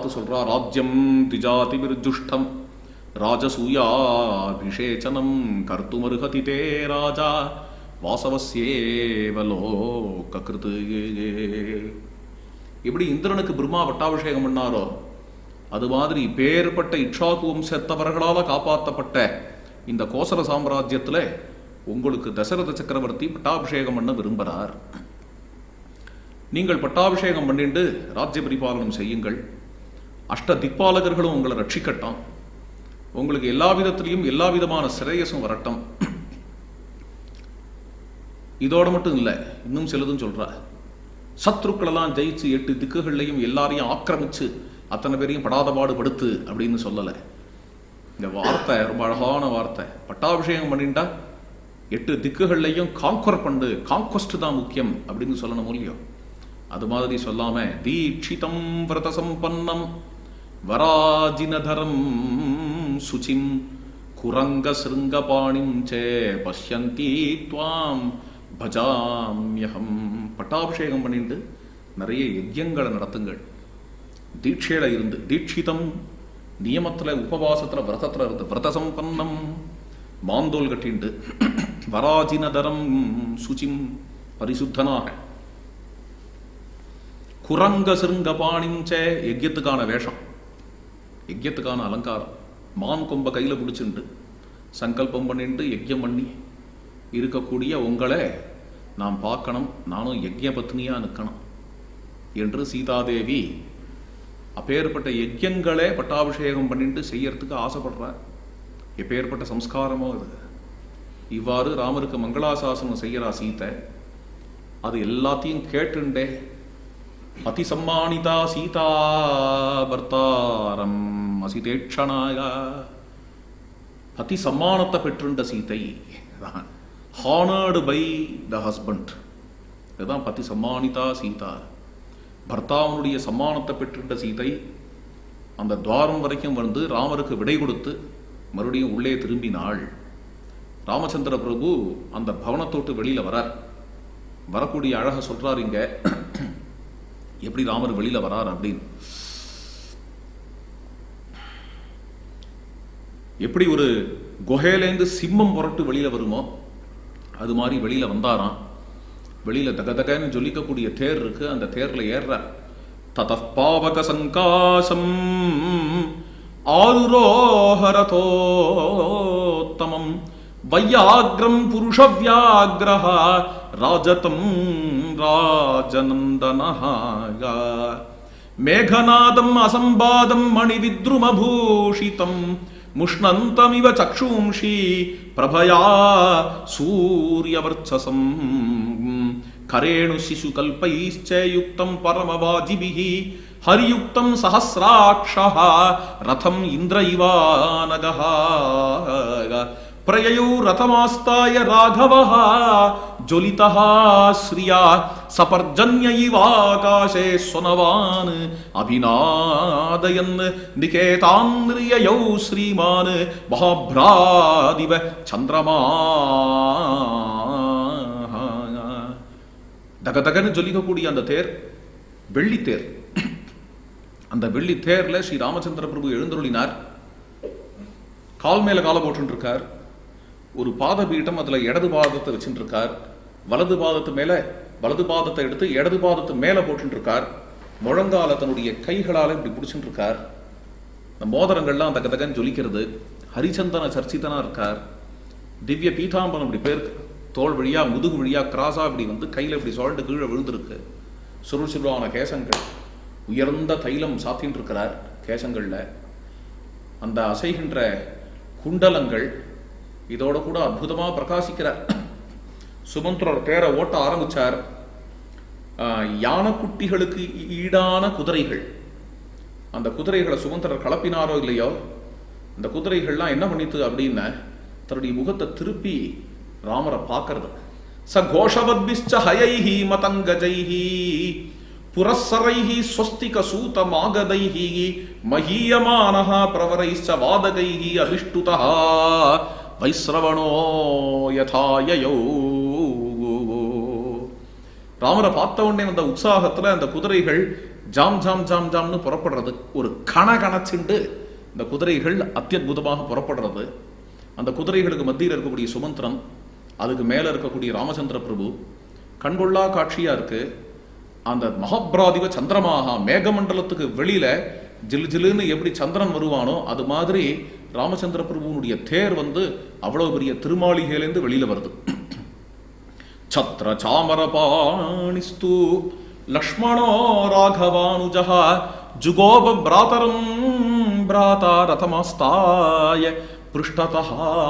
பார்த்து சொல்றா ராஜ்யம் திஜாதி விருஜுஷ்டம் ராஜசூயாபிஷேச்சனம் கர்த்துமருகதி தே ராஜா வாசவஸ்யேவ லோககிருது எப்படி இந்திரனுக்கு பிரம்மா பட்டாபிஷேகம் பண்ணாரோ அது மாதிரி பேர்பட்ட இக்ஷாகு வம்சத்தவர்களால காப்பாற்றப்பட்ட இந்த கோசல சாம்ராஜ்யத்துல உங்களுக்கு தசரத சக்கரவர்த்தி பட்டாபிஷேகம் பண்ண விரும்புகிறார் நீங்கள் பட்டாபிஷேகம் பண்ணிட்டு ராஜ்ய பரிபாலனம் செய்யுங்கள் அஷ்ட திக்பாலகர்களும் உங்களை ரட்சிக்கட்டும் உங்களுக்கு எல்லா விதத்திலையும் எல்லா விதமான சிரேயசும் வரட்டும் இதோட மட்டும் இல்லை இன்னும் சிலதும் சொல்றா சத்ருக்களெல்லாம் ஜெயிச்சு எட்டு திக்குகள்லையும் எல்லாரையும் ஆக்கிரமிச்சு அத்தனை பேரையும் படாத பாடு படுத்து அப்படின்னு சொல்லலை இந்த வார்த்தை ரொம்ப அழகான வார்த்தை பட்டாபிஷேகம் பண்ணிட்டா எட்டு திக்குகள்லையும் காங்கர் பண்ணு காங்கொஸ்ட் தான் முக்கியம் அப்படின்னு சொல்லணும் இல்லையோ அது மாதிரி சொல்லாம தீட்சிதம் விரத சம்பன்னம் வராஜினதரம் சுச்சிம் குரங்க சிருங்கபாணிம் சே பஷ்யந்தி துவாம் பஜாமியகம் பட்டாபிஷேகம் பண்ணிட்டு நிறைய யஜ்யங்களை நடத்துங்கள் தீட்சையில இருந்து தீட்சிதம் நியமத்துல உபவாசத்துல விரதத்துல இருந்து விரத சம்பன்னம் மாந்தோல் கட்டிண்டு வராஜினதரம் சுச்சிம் பரிசுத்தனாக குரங்க சிருங்க பாணிஞ்ச யஜ்யத்துக்கான வேஷம் யஜ்யத்துக்கான அலங்காரம் மான் கொம்ப கையில பிடிச்சிண்டு சங்கல்பம் பண்ணிட்டு யஜ்யம் பண்ணி இருக்கக்கூடிய உங்களை நான் பார்க்கணும் நானும் யஜ்ய பத்னியா நிற்கணும் என்று சீதாதேவி அப்பேற்பட்ட யஜ்யங்களே பட்டாபிஷேகம் பண்ணிட்டு செய்யறதுக்கு ஆசைப்படுறார் எப்பேற்பட்ட சம்ஸ்காரமோ அது இவ்வாறு ராமருக்கு மங்களாசாசனம் செய்யறா சீதை அது எல்லாத்தையும் கேட்டுண்டே அதி சம்மானிதா சீதா பர்த்தாரம் அசிதேட்சணாய அதி சம்மானத்தை பெற்றுண்ட Seethai honoured by the husband இதுதான் பதி சம்மானிதா சீதா பர்த்தாவனுடைய சம்மானத்தை பெற்றுண்ட சீதை அந்த துவாரம் வரைக்கும் வந்து ராமருக்கு விடை கொடுத்து மறுபடியும் உள்ளே திரும்பினாள் ராமச்சந்திர பிரபு அந்த பவனத்தோட்டு வெளியில வரார் வரக்கூடிய அழக சொல்றார் இங்க எப்படி ராமர் வெளியில வரார் அப்படின்னு எப்படி ஒரு குகையிலேருந்து சிம்மம் புரட்டு வெளியில வருமோ அது மாதிரி வெளியில வந்தாராம் வெளியில தகதகன்னு ஜொலிக்கக்கூடிய தேர் இருக்கு அந்த தேர்ல ஏறுறார் தத பாவக சங்காசம் ஆருரோஹரதோத்தமம் வையாகிரம் புருஷ வியாகிரஹ ராஜதம் ராஜநந்தனஹாய மேகநாதம் அசம்பாதம் மணிவித்ருமபூஷிதம் முஷ்ணந்தமிவ சக்ஷூம்ஷி பிரபயா சூரியவர்ச்சசம் கரேணு சிசு கல்பைச்ச யுக்தம் பரமவாஜிபிः ஹரியுக்தம் சஹசிராட்சः ரதம் இந்திர இவானகः பிரயயோ ரதமாஸ்தாய ராഘவः ज्वलितः श्रिया सपर्जन्य इवाकाशे स्वनवान् अभिनादयन् निकेतान्रिययौ श्रीमान् महाभ्रादिव चन्द्रमा தகதகன்னு ஜொலிக்கக்கூடிய அந்த தேர் வெள்ளி தேர் அந்த வெள்ளி தேர்ல ஸ்ரீ ராமச்சந்திர பிரபு எழுந்தருளினார் கால் மேல கால போட்டு இருக்கார் ஒரு பாத பீட்டம் அதுல இடது பாதத்தை வச்சுட்டு இருக்கார் வலது பாதத்து மேல வலது பாதத்தை எடுத்து இடது பாதத்து மேல போட்டு இருக்கார் முழங்கால தன்னுடைய கைகளால இப்படி பிடிச்சிட்டு இருக்கார் இந்த மோதிரங்கள்லாம் அந்த கதகன் ஜொலிக்கிறது ஹரிச்சந்தன சர்ச்சிதனா இருக்கார் திவ்ய பீதாம்பரம் இப்படி பேர் தோல் வழியா முதுகு வழியா கிராஸா இப்படி வந்து கையில இப்படி சொல்லிட்டு கீழே விழுந்திருக்கு சுருள் சுருளான கேசங்கள் உயர்ந்த தைலம் சாத்தின்னு இருக்கிறார் கேசங்கள்ல அந்த அசைகின்ற குண்டலங்கள் இதோட கூட அற்புதமா பிரகாசிக்கிறார் சுமந்திரர் தேரை ஓட்ட ஆரம்பிச்சார் ஆஹ், யானைக்குட்டிகளுக்கு ஈடான குதிரைகள் அந்த குதிரைகளை சுமந்திரர் கலப்பினாரோ இல்லையோ அந்த குதிரைகள்லாம் என்ன பண்ணித்து அப்படின்னா தன்னுடைய முகத்தை திருப்பி ராமரை பார்க்கறது ச கோஷவத்பிஷ்ச ஹயைஹி மதங்கஜைஹி புரஸ்ஸரைஹி ஸ்வஸ்திக சூத மாகதைஹி மஹீயமானஹ பிரவரைश्च வாதகைஹி அபிஷ்டுதः வைஸ்ரவணோ யதாயயோ ராமரை பார்த்த உடனே வந்த உற்சாகத்துல அந்த குதிரைகள் ஜாம் ஜாம் ஜாம் ஜாம்னு புறப்படுறது ஒரு கண கணச்சிண்டு இந்த குதிரைகள் அத்தியுதமாக புறப்படுறது அந்த குதிரைகளுக்கு மத்தியில் இருக்கக்கூடிய சுமந்திரன் அதுக்கு மேல இருக்கக்கூடிய ராமச்சந்திர பிரபு கண்கொள்ளா காட்சியா இருக்கு அந்த மகாபிராதிவ சந்திரமாகா மேகமண்டலத்துக்கு வெளியில ஜிலு ஜிலுன்னு எப்படி சந்திரன் வருவானோ அது மாதிரி ராமச்சந்திர பிரபுனுடைய தேர் வந்து அவ்வளவு பெரிய திருமாளிகையிலேருந்து வெளியில வருது ಛತ್ರ ಚಾಮರಪಾಣಿಸ್ತು ಲಕ್ಷ್ಮಣೋ ರಾಘವಾನುಜ ಜುಗೋಬ ಭ್ರಾತರಂ ಭ್ರಾತ ರಥಮಸ್ತಾಯ ಪೃಷ್ಠತಃ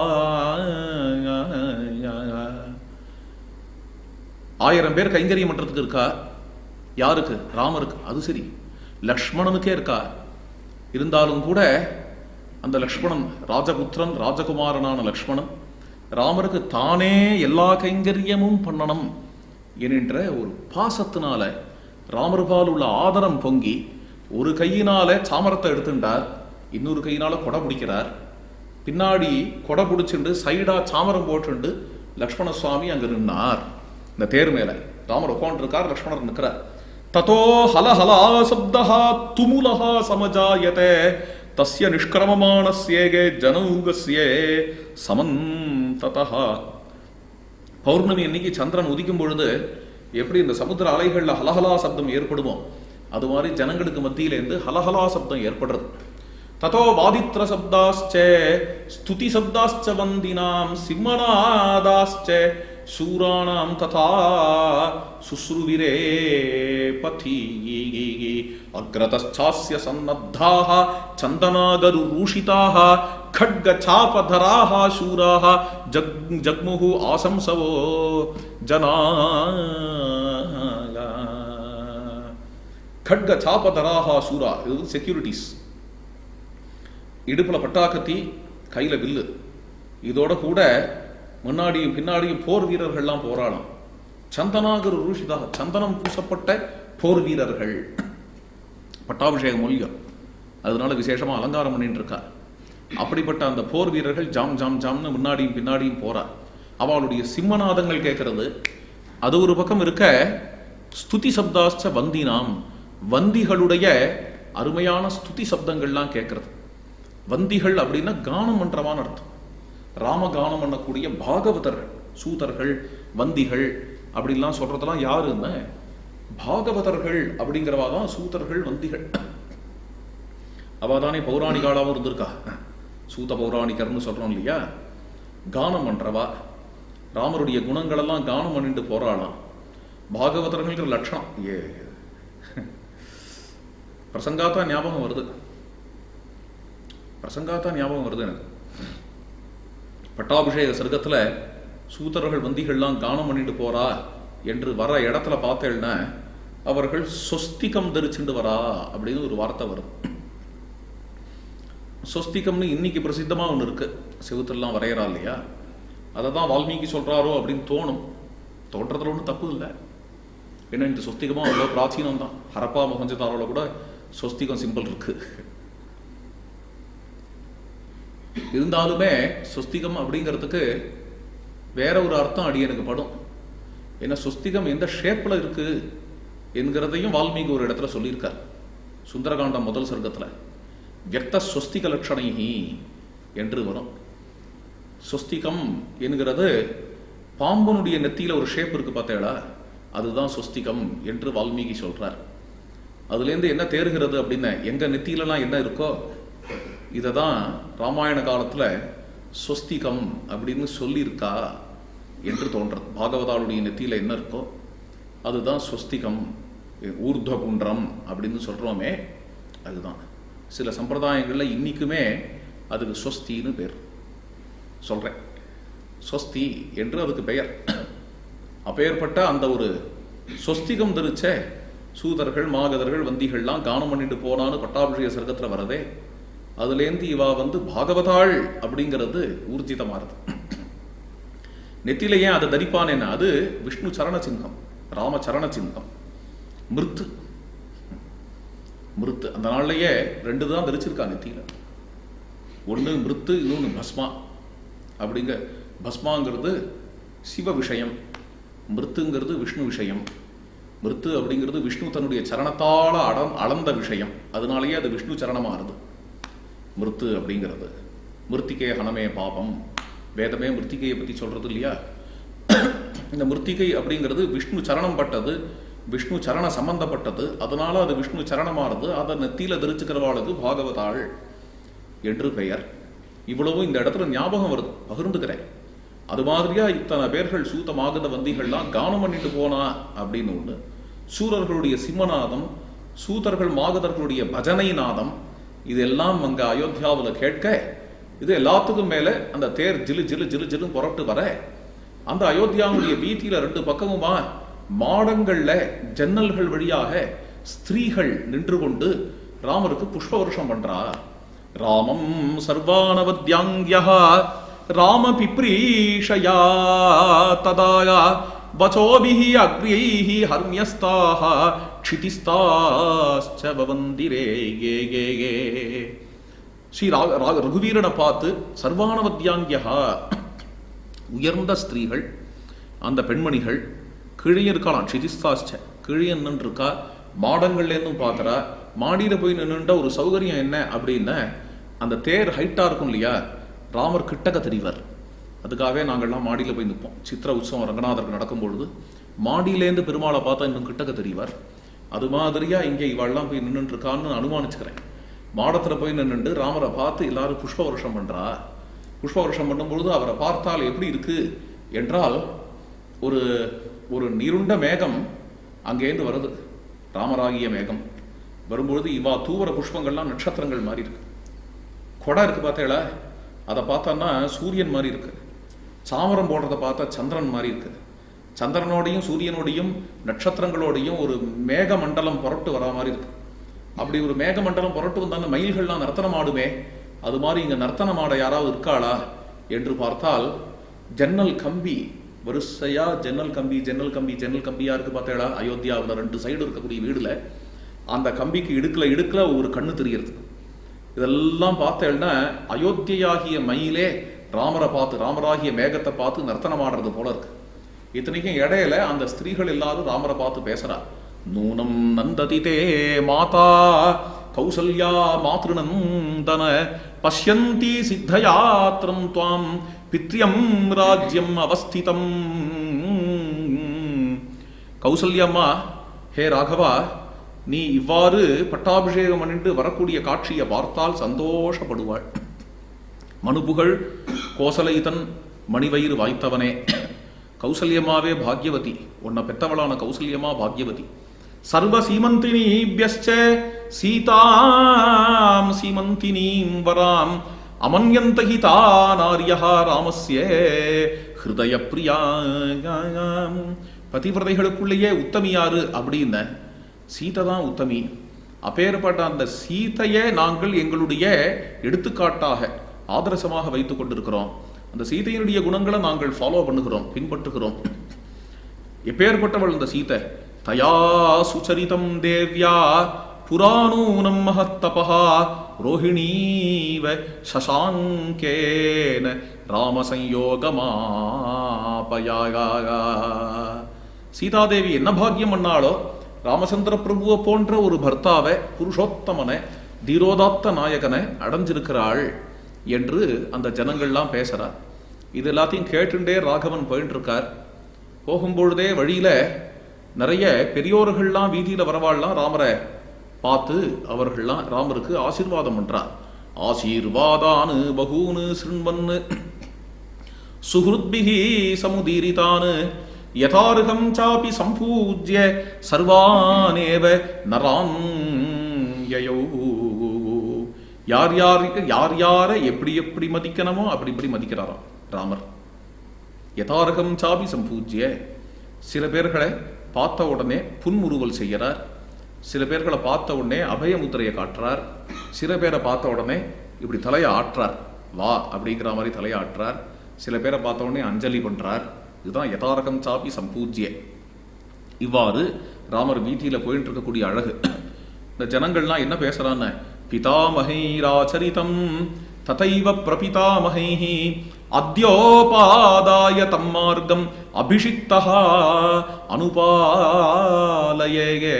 ஆயிரம் பேர் கைங்கரியம் பண்றதுக்கு இருக்கா யாருக்கு ராமருக்கு அது சரி லக்ஷ்மணனுக்கே இருக்கா இருந்தாலும் கூட அந்த லக்ஷ்மணன் ராஜபுத்திரன் ராஜகுமாரனான லக்ஷ்மணன் ராமருக்கு தானே எல்லா கைங்கரியமும் பண்ணணும் என்கின்ற ஒரு பாசத்தினால ராமர் பால் உள்ள ஆதரம் பொங்கி ஒரு கையினால சாமரத்தை எடுத்துட்டார் இன்னொரு கையினால கொடை பிடிக்கிறார் பின்னாடி கொடை பிடிச்சிண்டு சைடா சாமரம் போட்டுண்டு லக்ஷ்மண சுவாமி அங்க நின்னார் இந்த தேர் மேல ராமர் உட்காந்துருக்கார் லக்ஷ்மணர் நிற்கிறார் ததோ ஹலஹலா சப்தா துமுலஹா சமஜாயதே தஸ்ய நிஷ்கிரமமானஸ்யேகே ஜனூகஸ்யே சமந்ததா பௌர்ணமி அன்னைக்கு சந்திரன் உதிக்கும் பொழுது எப்படி இந்த சமுத்திர அலைகள்ல ஹலஹலா சப்தம் ஏற்படுமோ அது மாதிரி ஜனங்களுக்கு மத்தியிலேருந்து ஹலஹலா சப்தம் ஏற்படுறது ததோ வாதித்ர சப்தாச்ச ஸ்துதி சப்தாச்ச வந்தினாம் சிம்மநாதாச்ச शूराणां तथा शुश्रुविरे पथि अग्रतश्चास्य सन्नद्धाः चन्दनागरुरूषिताः खड्गचापधराः शूराः जग् जग्मुः आशंसवो जनाः खड्ग சாபதராக சூரா இது வந்து செக்யூரிட்டிஸ் இடுப்புல பட்டாக்கத்தி கையில வில்லு இதோட கூட முன்னாடியும் பின்னாடியும் போர் வீரர்கள்லாம் போராடும் சந்தனாகர் ரூஷிதா சந்தனம் பூசப்பட்ட போர் வீரர்கள் பட்டாபிஷேக மொழியம் அதனால விசேஷமா அலங்காரம் பண்ணிட்டு இருக்கா அப்படிப்பட்ட அந்த போர் வீரர்கள் ஜாம் ஜாம் ஜாம்னு முன்னாடியும் பின்னாடியும் போறா அவளுடைய சிம்மநாதங்கள் கேட்கறது அது ஒரு பக்கம் இருக்க ஸ்துதி சப்தாஸ்ச வந்தினாம் வந்திகளுடைய அருமையான ஸ்துதி சப்தங்கள்லாம் கேட்கறது வந்திகள் அப்படின்னா கானம் பண்றவான்னு அர்த்தம் ராமகானம் பண்ணக்கூடிய பாகவதர்கள் சூதர்கள் வந்திகள் அப்படிலாம் சொல்றதெல்லாம் யாருன்னு பாகவதர்கள் அப்படிங்கிறவா தான் சூதர்கள் வந்திகள் அவ தானே பௌராணிகாலாவும் இருந்திருக்கா சூத பௌராணிகர்னு சொல்றோம் இல்லையா கானம் பண்றவா ராமருடைய குணங்கள் எல்லாம் கானம் பண்ணிட்டு போறாளாம் பாகவதர்கள்ங்கிற லட்சணம் ஏ பிரசங்காத்தா ஞாபகம் வருது பிரசங்காத்தா ஞாபகம் வருது எனக்கு பட்டாபிஷேக சர்க்கத்துல சூதர்கள் வந்திகள்லாம் கானம் பண்ணிட்டு போறா என்று வர இடத்துல பார்த்தேன்னா அவர்கள் சொஸ்திகம் தரிச்சுண்டு வரா அப்படின்னு ஒரு வார்த்தை வருது சொஸ்திகம்னு இன்னைக்கு பிரசித்தமா ஒன்று இருக்கு செவுத்தெல்லாம் வரையறா இல்லையா அதை தான் வால்மீகி சொல்றாரோ அப்படின்னு தோணும் தோன்றதுல ஒன்றும் தப்பு இல்லை ஏன்னா இந்த சொஸ்திகமும் அவ்வளோ பிராச்சீனம் தான் ஹரப்பா மொஹஞ்சதாரோட கூட சொஸ்திகம் சிம்பிள் இருக்கு இருந்தாலுமே சொஸ்திகம் அப்படிங்கிறதுக்கு வேற ஒரு அர்த்தம் அடியனுக்கு படும் ஏன்னா சொஸ்திகம் எந்த ஷேப்ல இருக்கு என்கிறதையும் வால்மீகி ஒரு இடத்துல சொல்லியிருக்கார் சுந்தரகாண்டம் முதல் சர்க்கத்துல வியக்த சொஸ்திக லட்சணைஹி என்று வரும் சொஸ்திகம் என்கிறது பாம்பனுடைய நெத்தியில ஒரு ஷேப் இருக்கு பார்த்தேடா அதுதான் சொஸ்திகம் என்று வால்மீகி சொல்றார் அதுலேருந்து என்ன தேறுகிறது அப்படின்னா எங்க நெத்தியிலலாம் என்ன இருக்கோ இதை தான் ராமாயண காலத்துல சொஸ்திகம் அப்படின்னு சொல்லியிருக்கா என்று தோன்றது பாகவதாளுடைய நெத்தியில என்ன இருக்கோ அதுதான் சொஸ்திகம் ஊர்துவ குன்றம் அப்படின்னு சொல்றோமே அதுதான் சில சம்பிரதாயங்கள்ல இன்னைக்குமே அதுக்கு சொஸ்தின்னு பேர் சொல்றேன் சொஸ்தி என்று அதுக்கு பெயர் அப்பேற்பட்ட அந்த ஒரு சொஸ்திகம் தெரிச்ச சூதர்கள் மாகதர்கள் வந்திகள்லாம் கானம் பண்ணிட்டு போனான்னு பட்டாபிஷேக சர்க்கத்துல வரதே அதுலேருந்து இவா வந்து பாகவதாள் அப்படிங்கிறது ஊர்ஜிதமாறுது நெத்தில ஏன் அதை தரிப்பானேன்னா அது விஷ்ணு சரண சின்னம் ராம சரண சின்னம் மிருத்து மிருத்து அந்த நாள்லயே ரெண்டு தான் தரிச்சிருக்கா நெத்தியில ஒண்ணு மிருத்து இன்னொன்னு பஸ்மா அப்படிங்க பஸ்மாங்கிறது சிவ விஷயம் மிருத்துங்கிறது விஷ்ணு விஷயம் மிருத்து அப்படிங்கிறது விஷ்ணு தன்னுடைய சரணத்தால அடம் அளந்த விஷயம் அதனாலேயே அது விஷ்ணு சரணமாகுது மிருத்து அப்படிங்கிறது மிருத்திகை ஹனமே பாபம் வேதமே மிருத்திகையை பத்தி சொல்றது இல்லையா இந்த மிருத்திகை அப்படிங்கிறது விஷ்ணு சரணம் பட்டது விஷ்ணு சரண சம்பந்தப்பட்டது அதனால அது விஷ்ணு சரணமானது அதை நெத்தியில தெரிச்சுக்கிறவாளுக்கு பாகவதாள் என்று பெயர் இவ்வளவும் இந்த இடத்துல ஞாபகம் வருது பகிர்ந்துக்கிறேன் அது மாதிரியா இத்தனை பேர்கள் சூத மாகத வந்திகள்லாம் கானம் பண்ணிட்டு போனா அப்படின்னு ஒண்ணு சூரர்களுடைய சிம்மநாதம் சூதர்கள் மாகதர்களுடைய பஜனை நாதம் இதெல்லாம் அங்க அயோத்தியாவுல கேட்க இது எல்லாத்துக்கும் மேல அந்த தேர் ஜிலு ஜிலு ஜிலு ஜிலு புறப்பட்டு வர அந்த அயோத்தியாவுடைய வீதியில ரெண்டு பக்கமுமா மாடங்கள்ல ஜன்னல்கள் வழியாக ஸ்திரீகள் நின்று கொண்டு ராமருக்கு புஷ்ப வருஷம் பண்றா ராமம் சர்வானவத்யாங்கியா ராம பிப்ரீஷயா ததாயா வச்சோபிः அக்ரியைः ஹர்மியஸ்தாः க்ஷிதிஸ்தாश्च பவந்திரே गे गे गे ஸ்ரீ ரா- ரா- ரகுவீரனை பார்த்து சர்வானவத்யாங்கியா உயர்ந்த ஸ்திரீகள் அந்த பெண்மணிகள் கீழே இருக்கலாம் க்ஷிதிஸ்தாச்ச கீழே நின்று இருக்கா மாடங்கள்ல இருந்தும் பார்க்கறா மாடியில போய் நின்னுட்ட ஒரு சௌகரியம் என்ன அப்படின்னா அந்த தேர் ஹைட்டா இருக்கும் இல்லையா ராமர் கிட்டக்க தெரிவார் அதுக்காகவே நாங்கள்லாம் மாடியில போய் நிற்போம் சித்திர உற்சவம் ரங்கநாதருக்கு நடக்கும் பொழுது மாடியிலேருந்து பெருமாளை பார்த்தா இன்னும் கிட்டக்க தெரிவார் அது மாதிரியா இங்கே இவாள்லாம் போய் நின்னுட்டு இருக்கான்னு அனுமானிச்சுக்கிறேன் மாடத்துல போய் நின்னுட்டு ராமரை பார்த்து எல்லாரும் புஷ்ப வருஷம் பண்றா புஷ்ப வருஷம் பண்ணும்பொழுது அவரை பார்த்தால் எப்படி இருக்கு என்றால் ஒரு ஒரு நீருண்ட மேகம் அங்கேருந்து வருது ராமராகிய மேகம் வரும்பொழுது இவா தூவர புஷ்பங்கள்லாம் நட்சத்திரங்கள் மாதிரி இருக்கு கொடை இருக்கு பார்த்தேளா அதை பார்த்தான்னா சூரியன் மாதிரி இருக்கு சாமரம் போடுறத பார்த்தா சந்திரன் மாதிரி இருக்கு சந்திரனோடையும் சூரியனோடையும் நட்சத்திரங்களோடையும் ஒரு மேக மண்டலம் புரட்டு வரா மாதிரி இருக்கு அப்படி ஒரு மேக மண்டலம் புரட்டு வந்தாங்க மயில்கள்லாம் நர்த்தனம் ஆடுமே அது மாதிரி இங்க நர்த்தனம் ஆட யாராவது இருக்காளா என்று பார்த்தால் ஜன்னல் கம்பி வரிசையா ஜன்னல் கம்பி ஜன்னல் கம்பி ஜன்னல் கம்பியா இருக்கு பார்த்தேடா அயோத்தியாவில் ரெண்டு சைடு இருக்கக்கூடிய வீடுல அந்த கம்பிக்கு இடுக்குல இடுக்குல ஒரு கண்ணு தெரிகிறது இதெல்லாம் பார்த்தேன்னா அயோத்தியாகிய மயிலே ராமரை பார்த்து ராமராகிய மேகத்தை பார்த்து நர்த்தனம் ஆடுறது போல இருக்கு இத்தனைக்கும் இடையில அந்த ஸ்திரீகள் எல்லாரும் ராமரை பார்த்து பேசுறா நூனம் நந்ததி தே மாதா கௌசல்யா மாத்ருநந்தன பஷ்யந்தி சித்தயாத்திரம் துவாம் பித்ரியம் ராஜ்யம் அவஸ்திதம் கௌசல்யம்மா ஹே ராகவா நீ இவ்வாறு பட்டாபிஷேகம் பண்ணிட்டு வரக்கூடிய காட்சியை பார்த்தால் சந்தோஷப்படுவாள் மனுபுகழ் கோசலைதன் மணிவயிறு வாய்த்தவனே கௌசல்யமாவே பாக்யவதி உன்னை பெத்தவளான கௌசல்யமா பாக்யவதி சர்வ சீமந்தினீபியஸ்ச சீதாம் சீமந்தினீம் வராம் அமன்யந்த ஹி தானாரியா ராமஸ்ய ஹிருதய பிரியாம் பதிவிரதைகளுக்குள்ளேயே உத்தமி யாரு அப்படின்னு சீதை தான் உத்தமி அப்பேற்பட்ட அந்த சீதையே நாங்கள் எங்களுடைய எடுத்துக்காட்டாக ஆதர்சமாக வைத்துக் கொண்டிருக்கிறோம் அந்த சீதையினுடைய குணங்களை நாங்கள் ஃபாலோ பண்ணுகிறோம் பின்பற்றுகிறோம் எப்பேற்பட்டவள் அந்த சீதை தயா சுச்சரிதம் தேவ்யா புராணூனம் மகத்தபா ரோஹிணீவ சசாங்கேன ராமசயோகமாபயாகா சீதாதேவி என்ன பாக்கியம் பண்ணாளோ ராமச்சந்திர பிரபுவை போன்ற ஒரு பர்த்தாவை புருஷோத்தமனை தீரோதாத்த நாயகனை அடைஞ்சிருக்கிறாள் என்று அந்த ஜனங்கள்லாம் பேசுறா இது எல்லாத்தையும் கேட்டுண்டே ராகவன் போயிட்டு இருக்கார் போகும்பொழுதே வழியில நிறைய பெரியோர்கள்லாம் வீதியில வரவாள்லாம் ராமரை பார்த்து அவர்கள்லாம் ராமருக்கு ஆசீர்வாதம் பண்றார் ஆசீர்வாதானு பகூனு சிறுவன்னு சுஹృద్பிஹி சமுதீரிதான் யதார்ஹம் சாபி சம்பூஜ்ய சர்வானேவ நரான் யயோ யார் யார் யார் யாரை எப்படி எப்படி மதிக்கணுமோ அப்படி இப்படி மதிக்கிறாராம் ராமர் யதார்ஹம் சாபி சம்பூஜ்ய சில பேர்களை பார்த்த உடனே புன்முறுவல் செய்கிறார் சில பேர்களை பார்த்த உடனே அபயமுத்திரையை காட்டுறார் சில பேரை பார்த்த உடனே இப்படி தலையை ஆட்டுறார் வா அப்படிங்கிற மாதிரி தலையை ஆட்டுறார் சில பேரை பார்த்த உடனே அஞ்சலி பண்றார் இதுதான் யதாரகம் சாப்பி சம்பூஜ்ய இவ்வாறு ராமர் வீதியில போயிட்டு இருக்கக்கூடிய அழகு இந்த ஜனங்கள்லாம் என்ன பேசுறான்னு பிதாமகைராச்சரிதம் ததைவ பிரபிதாமகைः அத்யோபாதாய தம் மார்க்கம் அபிஷிக்தா அனுபாலயே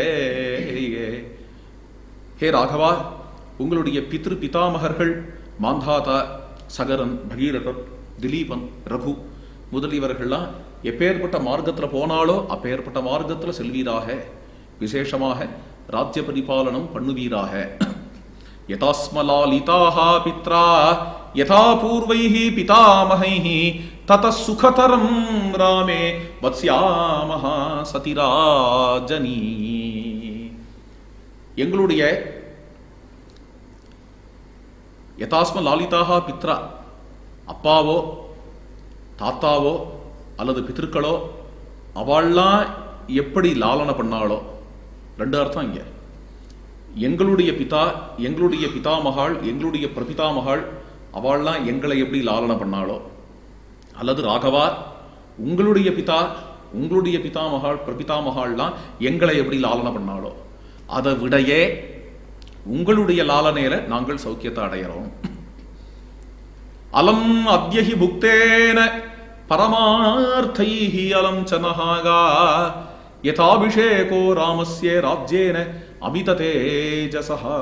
ஹே ராகவா உங்களுடைய பித்ரு பிதாமகர்கள் மாந்தாதா சகரன் பகீரதர் திலீபன் ரகு முதலியவர்கள்லாம் எப்பேற்பட்ட மார்க்கத்துல போனாலோ அப்பேற்பட்ட மார்க்கத்துல செல்வீராக விசேஷமாக ராஜ்ய பரிபாலனம் பண்ணுவீராக யதாஸ்மலாலிதாக பித்ரா யதா பூர்வைः பிதாமகைः தத சுகதரம் ராமே வத்ஸ்யாமஹ சதிராஜனீ எங்களுடைய யதாஸ்ம லாலிதாக பித்ரா அப்பாவோ தாத்தாவோ அல்லது பித்திருக்களோ அவள்லாம் எப்படி லாலனை பண்ணாளோ ரெண்டு அர்த்தம் இங்க எங்களுடைய பிதா எங்களுடைய பிதாமகாள் எங்களுடைய பிரபிதாமகாள் அவள்லாம் எங்களை எப்படி லாலனை பண்ணாளோ அல்லது ராகவா உங்களுடைய பிதா உங்களுடைய பிதாமகாள் பிரபிதாமகாள்லாம் எங்களை எப்படி லாலனை பண்ணாளோ அதை விடையே உங்களுடைய லாலனையில நாங்கள் சௌக்கியத்தை அடைகிறோம் அலம் அத்யஹி புக்தேன பரமார்த்தைஹி அலம் சனஹாகா யதாபிஷேகோ ராமஸ்ய ராஜ்யேன அமித தேஜசஹா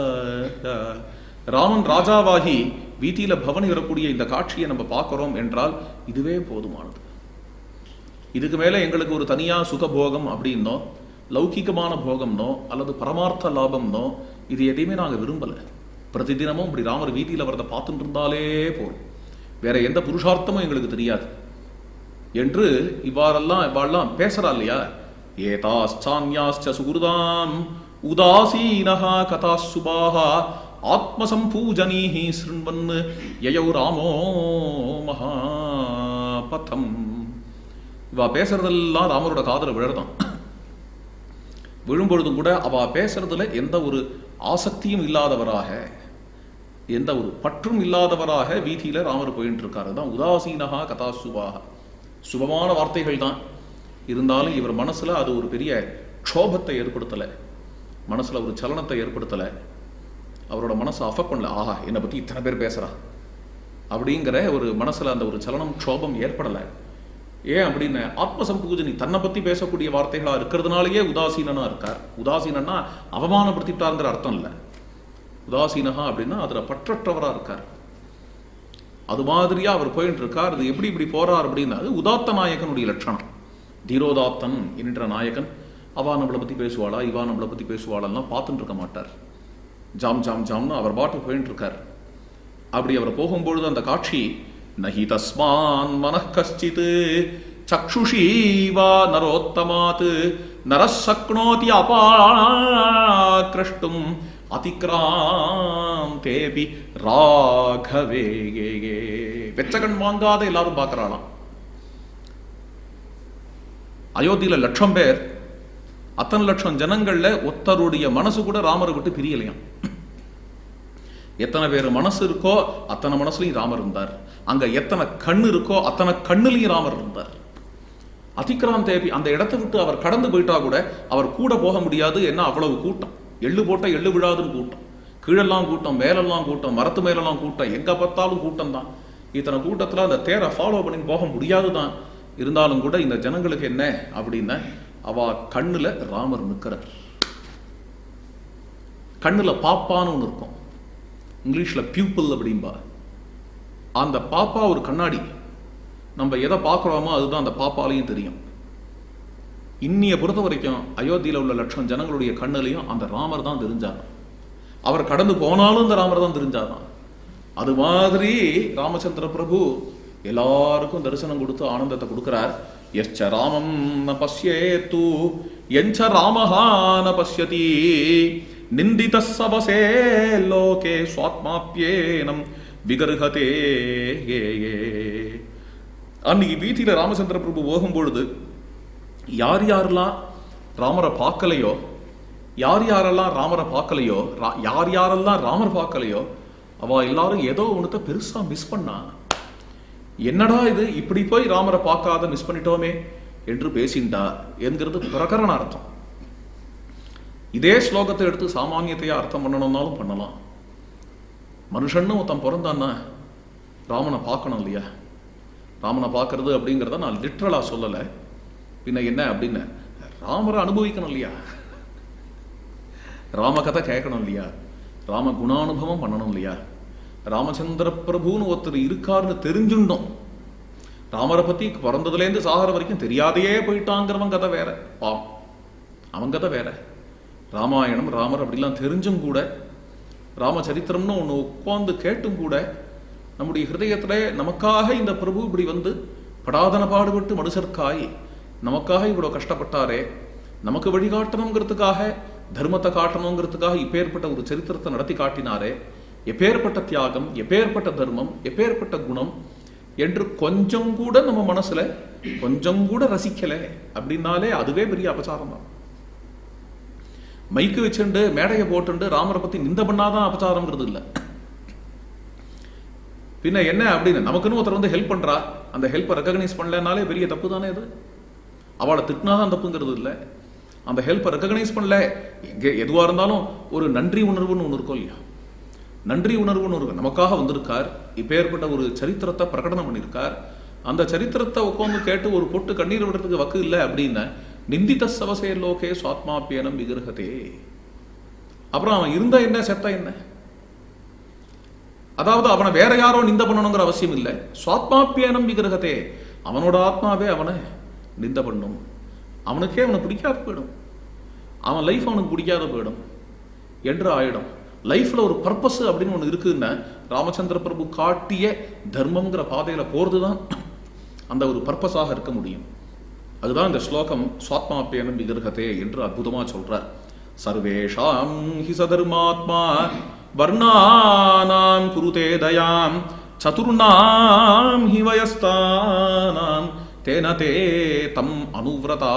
ராமன் ராஜாவாகி வீதியில பவனி வரக்கூடிய இந்த காட்சியை நம்ம பார்க்கிறோம் என்றால் இதுவே போதுமானது இதுக்கு மேல எங்களுக்கு ஒரு தனியா சுகபோகம் அப்படின்னோ லௌகிகமான போகம்னோ அல்லது பரமார்த்த லாபம்னோ இது எதையுமே நாங்க விரும்பல பிரதிதினமும் இப்படி ராமர் வீதியில வரதை பார்த்துட்டு இருந்தாலே போறோம் வேற எந்த புருஷார்த்தமும் எங்களுக்கு தெரியாது என்று இவ்வாறெல்லாம் இவ்வாறெல்லாம் பேசுறா இல்லையா ஏதாச்சான்யாச்ச சுகுருதாம் உதாசீனஹா கதா சுபாஹா ஆத்மசம்பூஜனீஹி சிருண்வன் யயௌ ராமோ மகாபதம் இவா பேசுறதெல்லாம் ராமரோட காதல விழறதான் விழும்பொழுதும் கூட அவ பேசுறதுல எந்த ஒரு ஆசக்தியும் இல்லாதவராக எந்த ஒரு பற்றும் இல்லாதவராக வீதியில ராமர் போயிட்டு இருக்காரு தான் உதாசீனகா கதா சுபாக சுபமான வார்த்தைகள் தான் இருந்தாலும் இவர் மனசுல அது ஒரு பெரிய க்ஷோபத்தை ஏற்படுத்தல மனசுல ஒரு சலனத்தை ஏற்படுத்தல அவரோட மனசை அஃபெக்ட் பண்ணல ஆஹா என்னை பத்தி இத்தனை பேர் பேசுறா அப்படிங்கிற ஒரு மனசுல அந்த ஒரு சலனம் க்ஷோபம் ஏற்படல ஏன் அப்படின்னு ஆத்மசம்பூஜனி தன்னை பத்தி பேசக்கூடிய வார்த்தைகளா இருக்கிறதுனாலயே உதாசீனனா இருக்கார் உதாசீனன்னா அவமானப்படுத்திட்டாங்கிற அர்த்தம் இல்லை உதாசீனகா அப்படின்னா அதுல பற்றற்றவரா இருக்கார் அது மாதிரியா அவர் போயிட்டு இருக்கார் அது எப்படி இப்படி போறார் அப்படின்னா அது உதாத்த நாயகனுடைய லட்சணம் தீரோதாத்தன் என்கின்ற நாயகன் அவா நம்மளை பத்தி பேசுவாளா இவா நம்மளை பத்தி பேசுவாளெல்லாம் பார்த்துட்டு இருக்க மாட்டார் ஜாம் ஜாம் ஜாம்னு அவர் பாட்டு போயிட்டு இருக்கார் அப்படி அவர் போகும்பொழுது அந்த காட்சி நஹி தஸ்மான் மனः கஷ்டித் சக்ஷுஷி வா நரோத்தமாத் நரசக்னோதி அபாக்கிரஷ்டும் அதிக்ராந்தேபி ராகவே வெச்சகன் வாங்காத எல்லாரும் பார்க்கறாளாம் அயோத்தியில லட்சம் பேர் அத்தனை லட்சம் ஜனங்கள்ல ஒருத்தருடைய மனசு கூட ராமரை விட்டு பிரியலையாம் எத்தனை பேர் மனசு இருக்கோ அத்தனை மனசுலயும் ராமர் இருந்தார் அங்க எத்தனை கண்ணு இருக்கோ அத்தனை கண்ணுலயும் ராமர் இருந்தார் அதிக்ராம் தேவி அந்த இடத்தை விட்டு அவர் கடந்து போயிட்டா கூட அவர் கூட போக முடியாது என்ன அவ்வளவு கூட்டம் எள்ளு போட்ட எள்ளு விழாதுன்னு கூட்டம் கீழெல்லாம் கூட்டம் மேலெல்லாம் கூட்டம் மரத்து மேலெல்லாம் கூட்டம் எங்க பார்த்தாலும் கூட்டம் தான் இத்தனை கூட்டத்துல அந்த தேரை ஃபாலோ பண்ணி போக முடியாது தான் இருந்தாலும் கூட இந்த ஜனங்களுக்கு என்ன அப்படின்னா அவ கண்ணுல ராமர் நிற்கிறார் கண்ணுல பாப்பான்னு ஒன்று இருக்கும் இங்கிலீஷ்ல பியூப்பிள் அப்படிம்பா அந்த பாப்பா ஒரு கண்ணாடி நம்ம எதை பார்க்குறோமோ அதுதான் அந்த பாப்பாலையும் தெரியும் இன்னிய பொறுத்த வரைக்கும் அயோத்தியில உள்ள லட்சம் ஜனங்களுடைய கண்ணுலையும் அந்த ராமர் தான் தெரிஞ்சாராம் அவர் கடந்து போனாலும் இந்த ராமர் தான் தெரிஞ்சாராம் அது மாதிரி ராமச்சந்திர பிரபு எல்லாருக்கும் தரிசனம் கொடுத்து ஆனந்தத்தை கொடுக்கிறார் எச்ச ராமம் ந பசியேத்து எஞ்ச ராமஹா ந பசியதி நிந்தித சவசே லோகே சுவாத்மாப்பியேனம் விகர்ஹதே அன்னைக்கு வீதியில ராமச்சந்திர பிரபு போகும் பொழுது யார் யாரெல்லாம் ராமரை பார்க்கலையோ யார் யாரெல்லாம் ராமரை பார்க்கலையோ ரா- யார் யாரெல்லாம் ராமர் பார்க்கலையோ அவ எல்லாரும் ஏதோ ஒன்றத்தை பெருசா மிஸ் பண்ணா என்னடா இது இப்படி போய் ராமரை பார்க்காத மிஸ் பண்ணிட்டோமே என்று பேசிண்டா என்கிறது பிரகரண அர்த்தம் இதே ஸ்லோகத்தை எடுத்து சாமானியத்தையா அர்த்தம் பண்ணணும்னாலும் பண்ணலாம் மனுஷன்னு ஒருத்தன் பிறந்தான்னா ராமனை பார்க்கணும் இல்லையா ராமனை பார்க்கறது அப்படிங்கிறத நான் லிட்ரலாக சொல்லலை பின்ன என்ன அப்படின்னு ராமரை அனுபவிக்கணும் இல்லையா ராம கதை கேட்கணும் இல்லையா ராம குணானுபவம் பண்ணணும் இல்லையா ராமச்சந்திர பிரபுன்னு ஒருத்தர் இருக்காருன்னு தெரிஞ்சுண்டோம் ராமரை பத்தி பிறந்ததுலேருந்து சாகர வரைக்கும் தெரியாதையே போயிட்டாங்கிறவன் கதை வேற பாவம் அவன் கதை வேற ராமாயணம் ராமர் அப்படிலாம் தெரிஞ்சும் கூட ராமச்சரித்திரம்னு ஒன்று உட்கார்ந்து கேட்டும் கூட நம்முடைய ஹிருதயத்துல நமக்காக இந்த பிரபு இப்படி வந்து படாதன பாடுபட்டு மனுஷர்க்காய் நமக்காக இவ்வளவு கஷ்டப்பட்டாரே நமக்கு வழிகாட்டணுங்கிறதுக்காக தர்மத்தை காட்டணுங்கிறதுக்காக இப்பேற்பட்ட ஒரு சரித்திரத்தை நடத்தி காட்டினாரே எப்பேற்பட்ட தியாகம் எப்பேற்பட்ட தர்மம் எப்பேற்பட்ட குணம் என்று கொஞ்சம் கூட நம்ம மனசுல கொஞ்சம் கூட ரசிக்கல அப்படின்னாலே அதுவே பெரிய அபச்சாரம் தான் மைக்கு வச்சுண்டு மேடையை போட்டுண்டு ராமரை பத்தி நிந்த பண்ணாதான் அபச்சாரம்ங்கிறது இல்லை பின்ன என்ன அப்படின்னு நமக்குன்னு ஒருத்தர் வந்து ஹெல்ப் பண்றா அந்த ஹெல்ப்பை ரெக்கக்னைஸ் பண்ணலனாலே பெரிய தப்பு தானே அது அவளை திட்டினாதான் தப்புங்கிறது இல்லை அந்த ஹெல்ப்பை ரெக்கக்னைஸ் பண்ணல எங்க எதுவா இருந்தாலும் ஒரு நன்றி உணர்வுன்னு ஒன்று இருக்கும் இல்லையா நன்றி உணர்வுன்னு ஒரு நமக்காக வந்திருக்கார் இப்பேற்பட்ட ஒரு சரித்திரத்தை பிரகடனம் பண்ணியிருக்கார் அந்த சரித்திரத்தை உட்காந்து கேட்டு ஒரு பொட்டு கண்ணீர் விடுறதுக்கு வக்கு இல்லை அப்படின்னு நிந்தித்த சவசே லோகே சுவாத்மாப்பியனம் விகிரகதே அப்புறம் அவன் இருந்தா என்ன செத்தா என்ன அதாவது அவனை வேற யாரோ நிந்த பண்ணணுங்கிற அவசியம் இல்லை சுவாத்மாப்பியனம் விகிரகத்தே அவனோட ஆத்மாவே அவனை நிந்த பண்ணும் அவனுக்கே அவனை பிடிக்காத போயிடும் அவன் லைஃப் அவனுக்கு பிடிக்காத போயிடும் என்று ஆயிடும் லைஃப்ல ஒரு பர்பஸ் அப்படின்னு ஒன்று இருக்குன்னா ராமச்சந்திர பிரபு காட்டிய தர்மம்ங்கிற பாதையில போறதுதான் அந்த ஒரு பர்பஸாக இருக்க முடியும் அதுதான் இந்த ஸ்லோகம் சுவாத்மாப்பியனம் விகிரகத்தே என்று அற்புதமா சொல்றார் சர்வேஷாம் ஹி சதர்மாத்மா வர்ணானாம் குருதே தயாம் சதுர்ணாம் ஹி வயஸ்தானாம் தேன தே தம் அனுவிரதா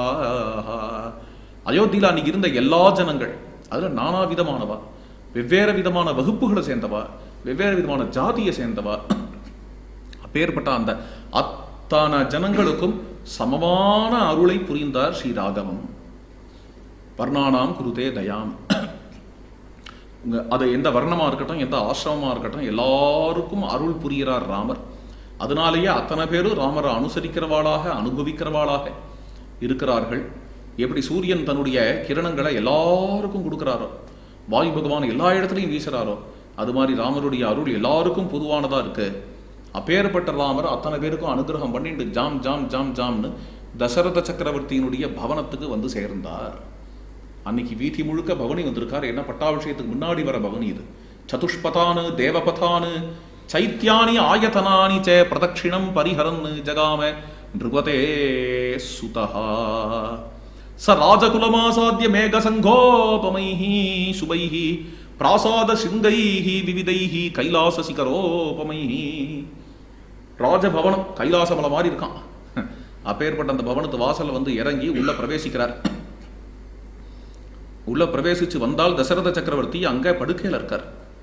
அயோத்தியில அன்னைக்கு இருந்த எல்லா ஜனங்கள் அதுல நானா விதமானவா வெவ்வேறு விதமான வகுப்புகளை சேர்ந்தவா வெவ்வேறு விதமான ஜாதியை சேர்ந்தவா அப்பேற்பட்ட அந்த அத்தனை ஜனங்களுக்கும் சமமான அருளை புரிந்தார் ஸ்ரீ ராகவம் வர்ணானாம் குருதே தயாம் உங்க அது எந்த வர்ணமா இருக்கட்டும் எந்த ஆசிரமமா இருக்கட்டும் எல்லாருக்கும் அருள் புரிகிறார் ராமர் அதனாலேயே அத்தனை பேரும் ராமரை அனுசரிக்கிறவாளாக அனுபவிக்கிறவாளாக இருக்கிறார்கள் எப்படி சூரியன் தன்னுடைய கிரணங்களை எல்லாருக்கும் கொடுக்கிறாரோ வாயு பகவான் எல்லா இடத்துலையும் வீசுறாரோ அது மாதிரி ராமருடைய அருள் எல்லாருக்கும் பொதுவானதா இருக்கு அப்பேற்பட்ட ராமர் அத்தனை பேருக்கும் அனுகிரகம் பண்ணிட்டு ஜாம் ஜாம் ஜாம் ஜாம்னு தசரத சக்கரவர்த்தியினுடைய பவனத்துக்கு வந்து சேர்ந்தார் அன்னைக்கு வீதி முழுக்க பவனி வந்திருக்கார் என்ன பட்டாபிஷேகத்துக்கு முன்னாடி வர பவனி இது சதுஷ்பதானு தேவபதானு சைத்தியானி ஆயதனானி ச பிரதட்சிணம் பரிஹரன் ஜகாம நிருபதே சுதஹா ச ராஜகுலமாசாத்திய மேகசங்கோபமைः சுபைः பிராசாத சிங்கைः விவிதைः கைலாச சிகரோபமைः ராஜபவனம் கைலாசமலை மாதிரி இருக்கான் அப்பேற்பட்ட அந்த பவனத்து வாசல்ல வந்து இறங்கி உள்ள பிரவேசிக்கிறார் உள்ள பிரவேசிச்சு வந்தால் தசரத சக்கரவர்த்தி அங்க படுக்கையில இருக்கார்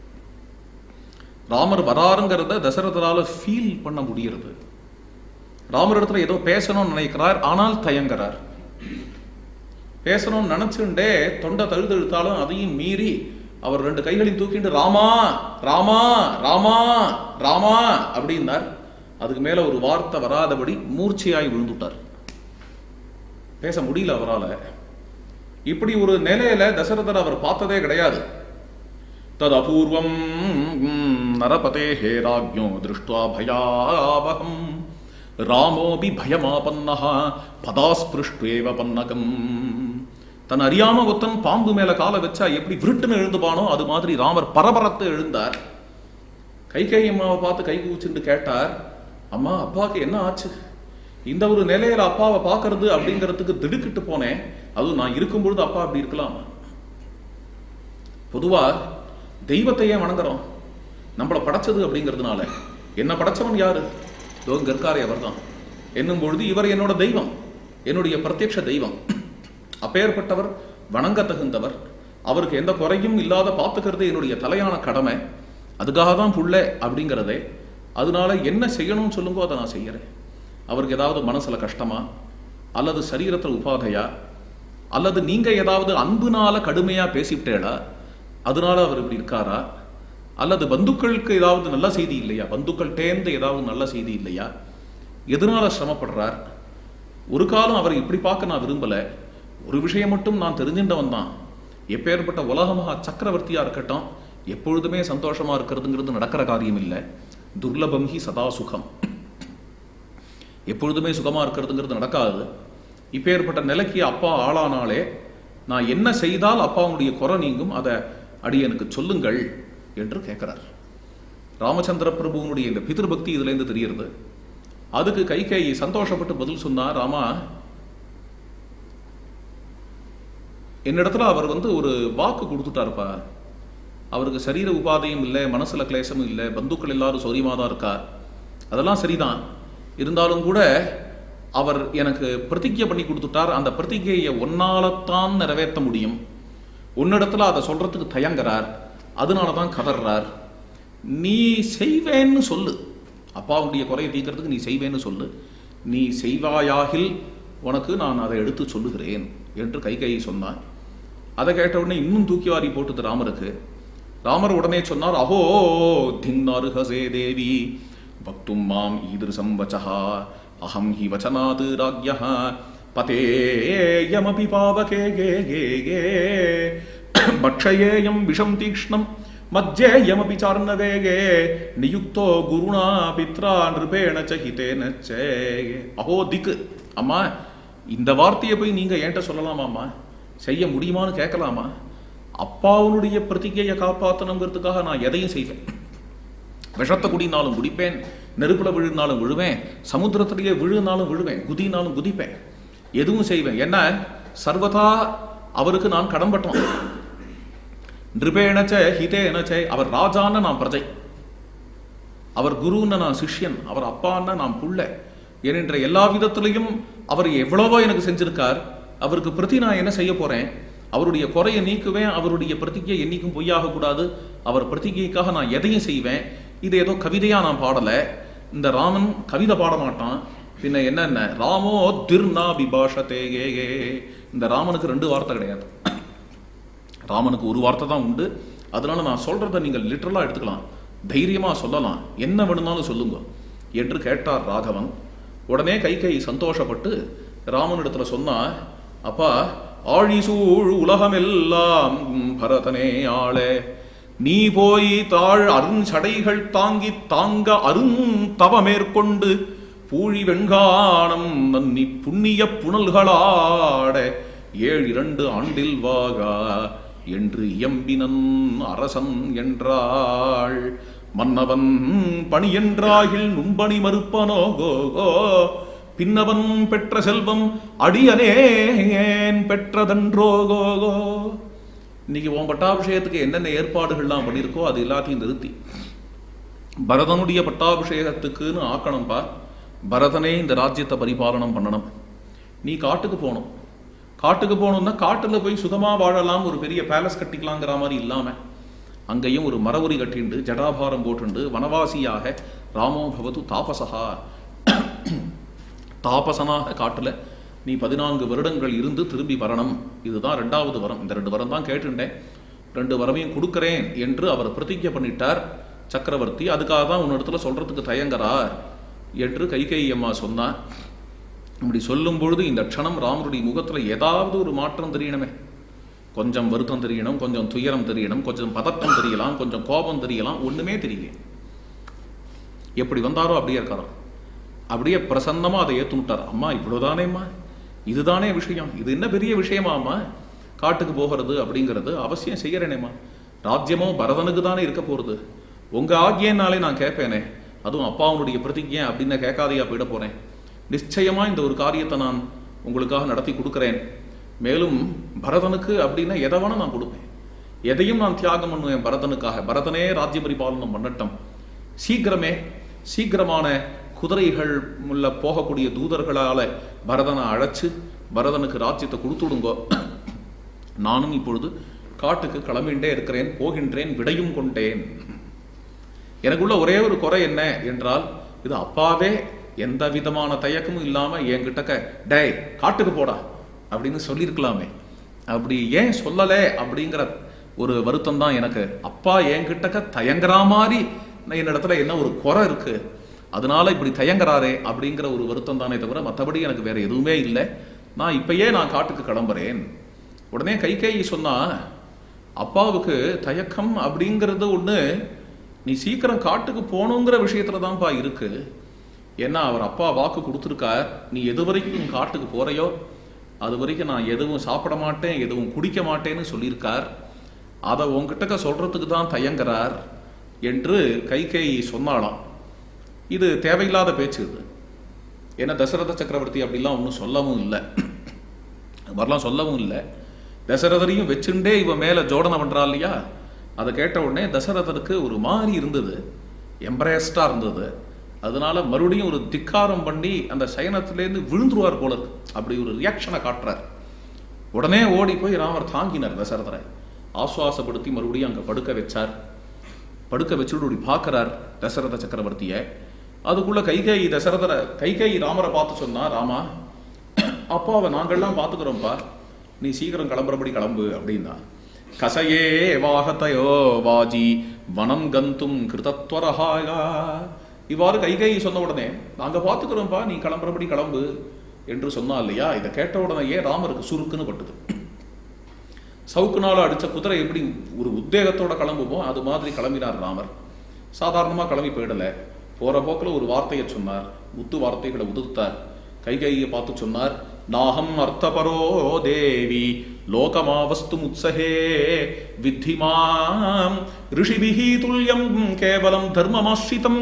ராமர் வராருங்கிறத தசரதரால ஃபீல் பண்ண முடியறது ராமர் இடத்துல ஏதோ பேசணும்னு நினைக்கிறார் ஆனால் தயங்குறார் பேசணும்னு நினைச்சுண்டே தொண்டை தழுதழுத்தாலும் அதையும் மீறி அவர் ரெண்டு கைகளையும் தூக்கிட்டு ராமா ராமா ராமா ராமா அப்படின்னார் அதுக்கு மேல ஒரு வார்த்தை வராதபடி மூர்ச்சையாய் விழுந்துட்டார் பேச முடியல அவரால இப்படி ஒரு நிலையில தசரதர் அவர் பார்த்ததே கிடையாது தது அபூர்வம் நரபதே ஹே ராஜ்யோ திருஷ்டுவா பயாவகம் ராமோபி பயமாபன்னஹ பதாஸ்பிருஷ்டுவேவ பன்னகம் தன் அறியாம ஒத்தன் பாம்பு மேல காலை வச்சா எப்படி விருட்டுன்னு எழுந்துபானோ அது மாதிரி ராமர் பரபரத்து எழுந்தார் கைகை அம்மாவை பார்த்து கை கூச்சுண்டு கேட்டார் அம்மா அப்பாவுக்கு என்ன ஆச்சு இந்த ஒரு நிலையில அப்பாவை பார்க்கறது அப்படிங்கிறதுக்கு திடுக்கிட்டு போனேன் அதுவும் நான் இருக்கும் பொழுது அப்பா அப்படி இருக்கலாம் பொதுவா தெய்வத்தையே வணங்குறோம் நம்மளை படைச்சது அப்படிங்கிறதுனால என்ன படைச்சவன் யாரு இதோ இங்க இருக்காரே அவர்தான் என்னும் பொழுது இவர் என்னோட தெய்வம் என்னுடைய பிரத்யட்ச தெய்வம் அப்பேற்பட்டவர் வணங்க தகுந்தவர் அவருக்கு எந்த குறையும் இல்லாத பார்த்துக்கிறது என்னுடைய தலையான கடமை அதுக்காக தான் புள்ள அப்படிங்கிறதே அதனால என்ன செய்யணும்னு சொல்லுங்கோ அதை நான் செய்யறேன் அவருக்கு ஏதாவது மனசுல கஷ்டமா அல்லது சரீரத்துல உபாதையா அல்லது நீங்க ஏதாவது அன்புனால கடுமையா பேசிவிட்டேளா அதனால அவர் இப்படி இருக்காரா அல்லது பந்துக்களுக்கு ஏதாவது நல்ல செய்தி இல்லையா பந்துக்கள் தேர்ந்து ஏதாவது நல்ல செய்தி இல்லையா எதனால சிரமப்படுறார் ஒரு காலம் அவரை இப்படி பார்க்க நான் விரும்பல ஒரு விஷயம் மட்டும் நான் தெரிஞ்சின்றவன் தான் எப்பேற்பட்ட உலகமகா சக்கரவர்த்தியா இருக்கட்டும் எப்பொழுதுமே சந்தோஷமா இருக்கிறதுங்கிறது நடக்கிற காரியம் இல்லை துர்லபம் ஹி சதா சுகம் எப்பொழுதுமே சுகமா இருக்கிறதுங்கிறது நடக்காது இப்பேற்பட்ட நிலைக்கு அப்பா ஆளானாலே நான் என்ன செய்தால் அப்பாவுடைய குறை நீங்கும் அதை அடியனுக்கு சொல்லுங்கள் என்று கேட்கிறார் ராமச்சந்திர பிரபுவனுடைய இந்த பிதிருபக்தி இதுல இருந்து தெரிகிறது அதுக்கு கைகேயி சந்தோஷப்பட்டு பதில் சொன்னா ராமா என்னிடத்துல அவர் வந்து ஒரு வாக்கு கொடுத்துட்டாருப்பா அவருக்கு சரீர உபாதையும் இல்லை மனசுல கிளேசமும் இல்லை பந்துக்கள் எல்லாரும் சௌரியமாக தான் இருக்கா அதெல்லாம் சரிதான் இருந்தாலும் கூட அவர் எனக்கு பிரதிஜை பண்ணி கொடுத்துட்டார் அந்த பிரதிஜையை ஒன்னாலத்தான் நிறைவேற்ற முடியும் உன்னிடத்துல அதை சொல்றதுக்கு தயங்குறார் அதனால தான் கதறார் நீ செய்வேன்னு சொல்லு அப்பாவுடைய குறையை தீர்க்கறதுக்கு நீ செய்வேன்னு சொல்லு நீ செய்வாயாகில் உனக்கு நான் அதை எடுத்து சொல்லுகிறேன் என்று கைகையை சொன்னான் அதை கேட்ட உடனே இன்னும் தூக்கி வாரி போட்டது ராமருக்கு ராமர் உடனே சொன்னார் அஹோ திங்னாருஹசே தேவி வக்தும் மாம் ஈதிருசம் வச்சஹா அஹம் ஹி வச்சனாத் ராஜ்யः பதேயமபி பாவகே கே கே கே பக்ஷயேயம் விஷம் தீக்ஷ்ணம் மஜ்ஜேயமபி சார்ணவேகே நியுக்தோ குருணா பித்ரா நிருபேண ச ஹிதேன ச அஹோ திக்கு அம்மா இந்த வார்த்தையை போய் நீங்க என்கிட்ட சொல்லலாமாம்மா செய்ய முடியுமான்னு கேட்கலாமா அப்பாவுனுடைய பிரதிகையை காப்பாற்றணுங்கிறதுக்காக நான் எதையும் செய்வேன் விஷத்தை குடினாலும் குடிப்பேன் நெருப்புல விழுனாலும் விழுவேன் சமுத்திரத்திலேயே விழுனாலும் விழுவேன் குதினாலும் குதிப்பேன் எதுவும் செய்வேன் என்ன சர்வதா அவருக்கு நான் கடன்பட்டோம் நிருபேணச்ச ஹிதேனச்ச அவர் ராஜான்னு நான் பிரஜை அவர் குருன்னு நான் சிஷ்யன் அவர் அப்பான்னு நான் புள்ள என்கின்ற எல்லா விதத்திலையும் அவர் எவ்வளவோ எனக்கு செஞ்சிருக்கார் அவருக்கு பிரதி நான் என்ன செய்ய போறேன் அவருடைய குறையை நீக்குவேன் அவருடைய பிரதிஜை என்னைக்கும் பொய்யாக கூடாது அவர் பிரதிகைக்காக நான் எதையும் செய்வேன் இது ஏதோ கவிதையா நான் பாடல இந்த ராமன் கவிதை பாட மாட்டான் பின்ன என்னென்ன ராமோ திர்னா பிபாஷதே ஏ ஏ இந்த ராமனுக்கு ரெண்டு வார்த்தை கிடையாது ராமனுக்கு ஒரு வார்த்தை தான் உண்டு அதனால நான் சொல்றதை நீங்கள் லிட்டரலா எடுத்துக்கலாம் தைரியமா சொல்லலாம் என்ன வேணும்னாலும் சொல்லுங்க என்று கேட்டார் ராகவன் உடனே கைகை சந்தோஷப்பட்டு ராமனிடத்துல சொன்னா அப்பா ஆழிசூழ் உலகமெல்லாம் பரதனே ஆளே நீ போய் தாழ் அருஞ்சடைகள் தாங்கி தாங்க அருந்தவ மேற்கொண்டு பூழி வெண்கானம் நன்னி புண்ணிய புனல்களாட ஏழு இரண்டு ஆண்டில் வாகா என்று இயம்பினன் அரசன் என்றாள் மன்னவன் பணி என்றாகில் நும்பணி மறுப்பனோ கோ கோ பின்னவன் பெற்ற செல்வம் அடியனேன் பெற்றதன்றோ கோ கோ இன்னைக்கு உன் பட்டாபிஷேகத்துக்கு என்னென்ன ஏற்பாடுகள்லாம் பண்ணியிருக்கோ அது எல்லாத்தையும் நிறுத்தி பரதனுடைய பட்டாபிஷேகத்துக்குன்னு ஆக்கணும்பா பரதனே இந்த ராஜ்யத்தை பரிபாலனம் பண்ணணும் நீ காட்டுக்கு போகணும் காட்டுக்கு போகணும்னா காட்டுல போய் சுகமா வாழலாம் ஒரு பெரிய பேலஸ் கட்டிக்கலாங்கிற மாதிரி இல்லாம அங்கேயும் ஒரு மரவுரி கட்டிண்டு ஜடாபாரம் போட்டுண்டு வனவாசியாக ராமோ பவது தாபசகா தாபசனாக காட்டுல நீ பதினான்கு வருடங்கள் இருந்து திரும்பி வரணும் இதுதான் ரெண்டாவது வரம் இந்த ரெண்டு வரம் தான் கேட்டுட்டேன் ரெண்டு வரமையும் கொடுக்கிறேன் என்று அவர் பிரதிஜை பண்ணிட்டார் சக்கரவர்த்தி அதுக்காக தான் உன்னிடத்துல சொல்றதுக்கு தயங்குறார் என்று கைகை அம்மா சொன்னார் இப்படி சொல்லும் பொழுது இந்த க்ஷணம் ராமருடைய முகத்துல ஏதாவது ஒரு மாற்றம் தெரியணுமே கொஞ்சம் வருத்தம் தெரியணும் கொஞ்சம் துயரம் தெரியணும் கொஞ்சம் பதட்டம் தெரியலாம் கொஞ்சம் கோபம் தெரியலாம் ஒண்ணுமே தெரியல எப்படி வந்தாரோ அப்படியே இருக்காராம் அப்படியே பிரசன்னமா அதை ஏத்துனுட்டார் அம்மா இவ்வளவுதானேம்மா இதுதானே விஷயம் இது என்ன பெரிய விஷயமா அம்மா காட்டுக்கு போகிறது அப்படிங்கிறது அவசியம் செய்யறேனேம்மா ராஜ்யமோ பரதனுக்கு தானே இருக்க போறது உங்க ஆகியனாலே நான் கேட்பேனே அதுவும் அப்பாவுடைய பிரதிஜை அப்படின்னு கேட்காதையா போயிட போறேன் நிச்சயமா இந்த ஒரு காரியத்தை நான் உங்களுக்காக நடத்தி கொடுக்கிறேன் மேலும் பரதனுக்கு அப்படின்னா எதை வேணா நான் கொடுப்பேன் எதையும் நான் தியாகம் பண்ணுவேன் பரதனுக்காக பரதனே ராஜ்ய பரிபாலனம் பண்ணட்டும் சீக்கிரமே சீக்கிரமான குதிரைகள் உள்ள போகக்கூடிய தூதர்களால பரதனை அழைச்சு பரதனுக்கு ராஜ்யத்தை கொடுத்துடுங்கோ நானும் இப்பொழுது காட்டுக்கு கிளம்பிண்டே இருக்கிறேன் போகின்றேன் விடையும் கொண்டேன் எனக்குள்ள ஒரே ஒரு குறை என்ன என்றால் இது அப்பாவே எந்த விதமான தயக்கமும் இல்லாம என்கிட்டக்க டேய் காட்டுக்கு போடா அப்படின்னு சொல்லியிருக்கலாமே அப்படி ஏன் சொல்லல அப்படிங்கிற ஒரு வருத்தம் தான் எனக்கு அப்பா என்கிட்டக்க தயங்குற மாதிரி நான் என்னிடத்துல என்ன ஒரு குறை இருக்கு அதனால இப்படி தயங்குறாரே அப்படிங்கிற ஒரு வருத்தம் தானே தவிர மற்றபடி எனக்கு வேற எதுவுமே இல்லை நான் இப்பயே நான் காட்டுக்கு கிளம்புறேன் உடனே கைகேயி சொன்னா அப்பாவுக்கு தயக்கம் அப்படிங்கிறது ஒண்ணு நீ சீக்கிரம் காட்டுக்கு போகணுங்கிற விஷயத்துல தான்ப்பா இருக்கு ஏன்னா அவர் அப்பா வாக்கு கொடுத்துருக்கார் நீ எது வரைக்கும் காட்டுக்கு போறையோ அது வரைக்கும் நான் எதுவும் சாப்பிட மாட்டேன் எதுவும் குடிக்க மாட்டேன்னு சொல்லியிருக்கார் அதை உன்கிட்டக்க சொல்றதுக்கு தான் தயங்குறார் என்று கைகேயி சொன்னாலாம் இது தேவையில்லாத பேச்சு இது ஏன்னா தசரத சக்கரவர்த்தி அப்படிலாம் ஒன்றும் சொல்லவும் இல்லை அது மாதிரிலாம் சொல்லவும் இல்லை தசரதரையும் வச்சுண்டே இவன் மேல ஜோடனை பண்றா இல்லையா அதை கேட்ட உடனே தசரதருக்கு ஒரு மாதிரி இருந்தது எம்பரேஸ்டா இருந்தது அதனால மறுபடியும் ஒரு திக்காரம் பண்ணி அந்த சயனத்திலேருந்து விழுந்துருவார் போல இருக்கு அப்படி ஒரு ரியாக்ஷனை காட்டுறார் உடனே ஓடி போய் ராமர் தாங்கினார் தசரதரை ஆசுவாசப்படுத்தி மறுபடியும் அங்க படுக்க வச்சார் படுக்க வச்சுட்டு இப்படி பார்க்கறார் தசரத சக்கரவர்த்திய அதுக்குள்ள கைகேயி தசரதரை கைகேயி ராமரை பார்த்து சொன்னா ராமா அப்பாவை நாங்கள்லாம் பார்த்துக்கிறோம்ப்பா நீ சீக்கிரம் கிளம்புறபடி கிளம்பு அப்படின்னா கசையே வாகத்தையோ வாஜி வனம் கந்தும் கிருதத்வரஹாயா இவ்வாறு கைகேயி சொன்ன உடனே நாங்க பார்த்துக்கிறோம்ப்பா நீ கிளம்புறபடி கிளம்பு என்று சொன்னா இல்லையா இதை கேட்ட உடனேயே ராமருக்கு சுருக்குன்னு பட்டுது சவுக்குனால அடிச்ச குதிரை எப்படி ஒரு உத்வேகத்தோட கிளம்புமோ அது மாதிரி கிளம்பினார் ராமர் சாதாரணமா கிளம்பி போயிடல போற போக்குல ஒரு வார்த்தையை சொன்னார் முத்து வார்த்தைகளை உதிர்த்தார் கைகையை பார்த்து சொன்னார் நாகம் அர்த்தபரோ தேவி லோகமாவஸ்து முத்சகே வித்திமாம் ரிஷிபிஹி துல்லியம் கேவலம் தர்மமாஸ்ரிதம்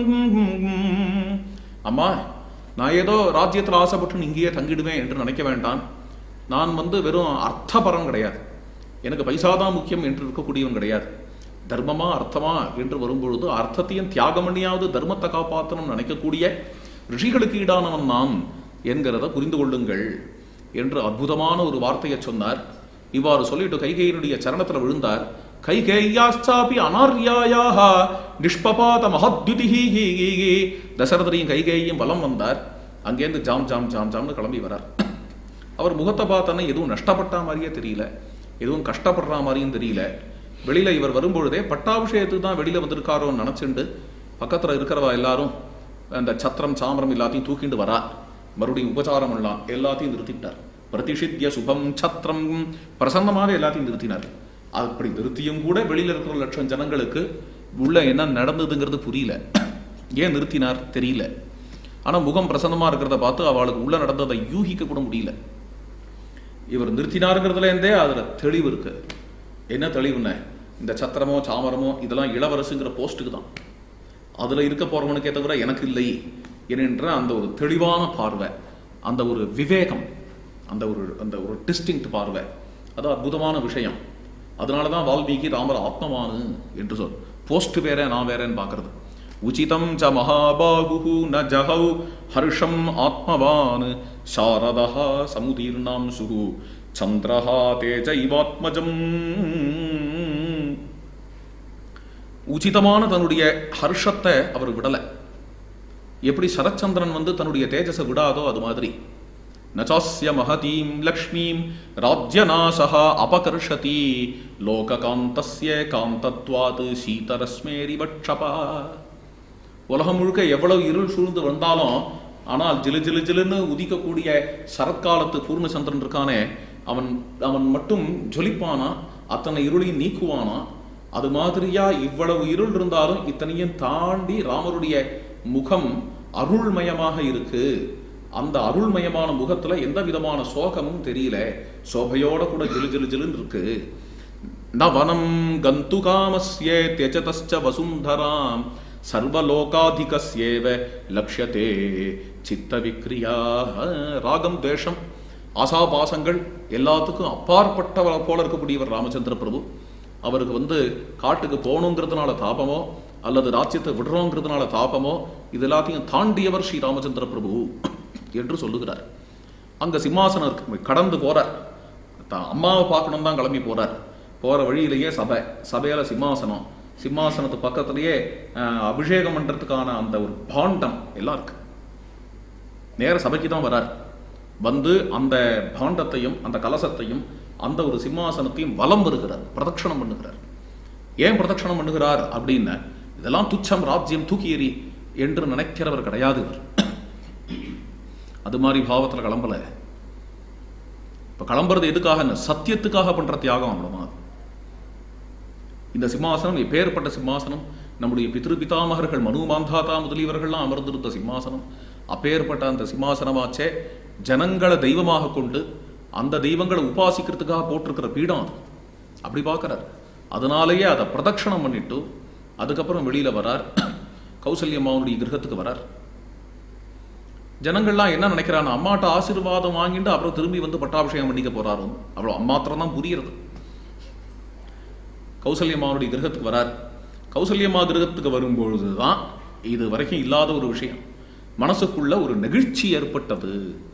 அம்மா நான் ஏதோ ராஜ்யத்தில் ஆசைப்பட்டு இங்கேயே தங்கிடுவேன் என்று நினைக்க வேண்டாம் நான் வந்து வெறும் அர்த்தபரம் கிடையாது எனக்கு பைசாதான் முக்கியம் என்று இருக்கக்கூடியவன் கிடையாது தர்மமா அர்த்தமா என்று வரும்பொழுது அர்த்தத்தையும் தியாகம் பண்ணியாவது தர்மத்தை காப்பாற்றணும் நினைக்கக்கூடிய ரிஷிகளுக்கு ஈடானவன் நான் என்கிறத புரிந்து கொள்ளுங்கள் என்று அற்புதமான ஒரு வார்த்தையை சொன்னார் இவ்வாறு சொல்லிட்டு கைகேயினுடைய சரணத்துல விழுந்தார் கைகேயாச்சாபி அனார்யாயாக நிஷ்பபாத மகத்யுதிஹி தசரதரையும் கைகேயும் பலம் வந்தார் அங்கேருந்து ஜாம் ஜாம் ஜாம் ஜாம்னு கிளம்பி வரார் அவர் முகத்தை பார்த்தோன்னே எதுவும் நஷ்டப்பட்ட மாதிரியே தெரியல எதுவும் கஷ்டப்படுற மாதிரியும் தெரியல வெளியில இவர் வரும்பொழுதே பட்டாபிஷேகத்துக்கு தான் வெளியில வந்திருக்காரோன்னு நினைச்சுண்டு பக்கத்துல இருக்கிறவா எல்லாரும் அந்த சத்திரம் சாமரம் எல்லாத்தையும் தூக்கிண்டு வரா மறுபடியும் உபச்சாரம் எல்லாம் எல்லாத்தையும் நிறுத்திட்டார் பிரதிஷித்ய சுபம் சத்திரம் பிரசன்னமாக எல்லாத்தையும் நிறுத்தினார் அப்படி நிறுத்தியும் கூட வெளியில இருக்கிற லட்சம் ஜனங்களுக்கு உள்ள என்ன நடந்ததுங்கிறது புரியல ஏன் நிறுத்தினார் தெரியல ஆனா முகம் பிரசன்னமா இருக்கிறத பார்த்து அவளுக்கு உள்ள நடந்ததை யூகிக்க கூட முடியல இவர் நிறுத்தினாருங்கிறதுல இருந்தே அதுல தெளிவு இருக்கு என்ன தெளிவுன்னு இந்த சத்திரமோ சாமரமோ இதெல்லாம் இளவரசுங்கிற போஸ்ட்டுக்கு தான் அதுல இருக்க போறவனுக்கே தவிர எனக்கு இல்லை என்கின்ற அந்த ஒரு தெளிவான பார்வை அந்த ஒரு விவேகம் அந்த ஒரு அந்த ஒரு டிஸ்டிங்க்ட் பார்வை அது அற்புதமான விஷயம் அதனாலதான் வால்மீகி ராமர் ஆத்மவானு என்று சொல் போஸ்ட் வேற நான் வேறேன்னு பார்க்கறது உச்சிதம் ச மகாபாகு ந ஜஹௌ ஹர்ஷம் ஆத்மவான் சாரதா சமுதீர்ணாம் சுகு சந்திரஹா தேஜ இவாத்மஜம் உச்சிதமான தன்னுடைய ஹர்ஷத்தை அவர் விடல எப்படி சரச்சந்திரன் வந்து தன்னுடைய தேஜஸை விடாதோ அது மாதிரி நச்சாஸ்ய மகதீம் லக்ஷ்மீம் ராஜ்யநாசா அபகர்ஷதி லோககாந்தஸ்ய காந்தத்வாத் சீதரஸ்மேரி வட்சபா உலகம் முழுக்க எவ்வளவு இருள் சூழ்ந்து வந்தாலும் ஆனால் ஜிலு ஜிலு ஜிலுன்னு உதிக்கக்கூடிய சரத்காலத்து பூர்ணச்சந்திரன் இருக்கானே அவன் அவன் மட்டும் ஜொலிப்பானா அத்தனை இருளையும் நீக்குவானா அது மாதிரியா இவ்வளவு இருள் இருந்தாலும் இத்தனையும் தாண்டி ராமருடைய முகம் அருள்மயமாக இருக்கு அந்த அருள்மயமான முகத்துல எந்த விதமான சோகமும் தெரியல சோபையோட கூட ஜிலு ஜிலு ஜிலுன்னு இருக்கு நவனம் கந்து காமஸ்ய தியஜதஸ்ச வசுந்தராம் சர்வலோகாதிகஸ்யேவ லக்ஷதே சித்த விக்ரியா ராகம் தேஷம் ஆசாபாசங்கள் எல்லாத்துக்கும் அப்பாற்பட்டவ போல இருக்கக்கூடியவர் ராமச்சந்திர பிரபு அவருக்கு வந்து காட்டுக்கு போகணுங்கிறதுனால தாபமோ அல்லது ராஜ்யத்தை விடுறோங்கிறதுனால தாபமோ இது எல்லாத்தையும் தாண்டியவர் ஸ்ரீ ராமச்சந்திர பிரபு என்று சொல்லுகிறார் அங்க சிம்மாசனம் இருக்கு கடந்து போறார் தான் அம்மாவை பார்க்கணும் தான் கிளம்பி போறார் போற வழியிலேயே சபை சபையில சிம்மாசனம் சிம்மாசனத்து பக்கத்திலேயே அஹ், அபிஷேகம் பண்றதுக்கான அந்த ஒரு பாண்டம் எல்லாம் இருக்கு நேர சபைக்கு தான் வரார் வந்து அந்த பாண்டத்தையும் அந்த கலசத்தையும் அந்த ஒரு சிம்மாசனத்தையும் வலம் வருகிறார் பிரதட்சணம் பண்ணுகிறார் ஏன் பிரதட்சணம் பண்ணுகிறார் அப்படின்னு இதெல்லாம் துச்சம் ராஜ்யம் தூக்கி எறி என்று நினைக்கிறவர் கிடையாது இவர் அது மாதிரி பாவத்துல கிளம்பல இப்ப கிளம்புறது எதுக்காக என்ன? சத்தியத்துக்காக பண்ற தியாகம் அவ்வளவுதான் இந்த சிம்மாசனம் எப்பேற்பட்ட சிம்மாசனம் நம்முடைய பித்ரு பிதாமகர்கள் மனு மாந்தாதா முதலியவர்கள்லாம் அமர்ந்திருந்த சிம்மாசனம் அப்பேற்பட்ட அந்த சிம்மாசனமாச்சே ஜனங்களை தெய்வமாக கொண்டு அந்த தெய்வங்களை உபாசிக்கிறதுக்காக போட்டிருக்கிற பீடம் அது அப்படி பார்க்கறாரு அதனாலேயே அதை பிரதட்சணம் பண்ணிட்டு அதுக்கப்புறம் வெளியில வரார் கௌசல்யம்மாவுடைய கிரகத்துக்கு வரார் ஜனங்கள்லாம் என்ன நினைக்கிறாங்க அம்மாட்ட ஆசீர்வாதம் வாங்கிட்டு அப்புறம் திரும்பி வந்து பட்டாபிஷேகம் பண்ணிக்க போறாரு அவ்வளோ அம்மாத்திரம் தான் புரியுறது கௌசல்யம்மாவுடைய கிரகத்துக்கு வரார் கௌசல்யம்மா கிரகத்துக்கு வரும்பொழுது தான் இது வரைக்கும் இல்லாத ஒரு விஷயம் மனசுக்குள்ள ஒரு நெகிழ்ச்சி ஏற்பட்டது